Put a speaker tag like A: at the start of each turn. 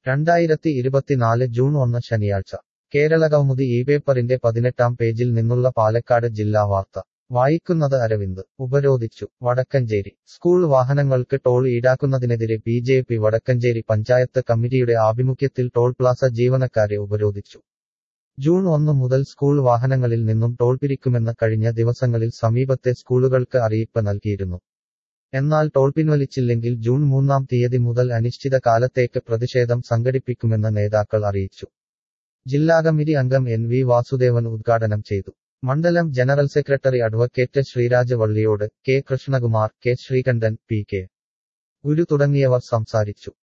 A: രണ്ടായിരത്തി ഇരുപത്തിനാല് ജൂൺ ഒന്ന് ശനിയാഴ്ച കേരളകൗമുദി ഈ പേപ്പറിന്റെ പതിനെട്ടാം പേജിൽ നിന്നുള്ള പാലക്കാട് ജില്ലാ വാർത്ത വായിക്കുന്നത് അരവിന്ദ് ഉപരോധിച്ചു വടക്കഞ്ചേരി സ്കൂൾ വാഹനങ്ങൾക്ക് ടോൾ ഈടാക്കുന്നതിനെതിരെ B J P Vadakkencherry panchayat കമ്മിറ്റിയുടെ ആഭിമുഖ്യത്തിൽ ടോൾ പ്ലാസ ജീവനക്കാരെ ഉപരോധിച്ചു ജൂൺ ഒന്ന് മുതൽ സ്കൂൾ വാഹനങ്ങളിൽ നിന്നും ടോൾ പിരിക്കുമെന്ന് കഴിഞ്ഞ ദിവസങ്ങളിൽ സമീപത്തെ സ്കൂളുകൾക്ക് അറിയിപ്പ് നൽകിയിരുന്നു എന്നാൽ ടോൾ പിൻവലിച്ചില്ലെങ്കിൽ ജൂൺ മൂന്നാം തീയതി മുതൽ അനിശ്ചിത കാലത്തേക്ക് പ്രതിഷേധം സംഘടിപ്പിക്കുമെന്ന് നേതാക്കൾ അറിയിച്ചു ജില്ലാ കമ്മിറ്റി അംഗം എൻ വി വാസുദേവൻ ഉദ്ഘാടനം ചെയ്തു മണ്ഡലം general secretary advocate Sreeraj Valliyode K Krishnakumar K Sreekantan P K Guru തുടങ്ങിയവർ സംസാരിച്ചു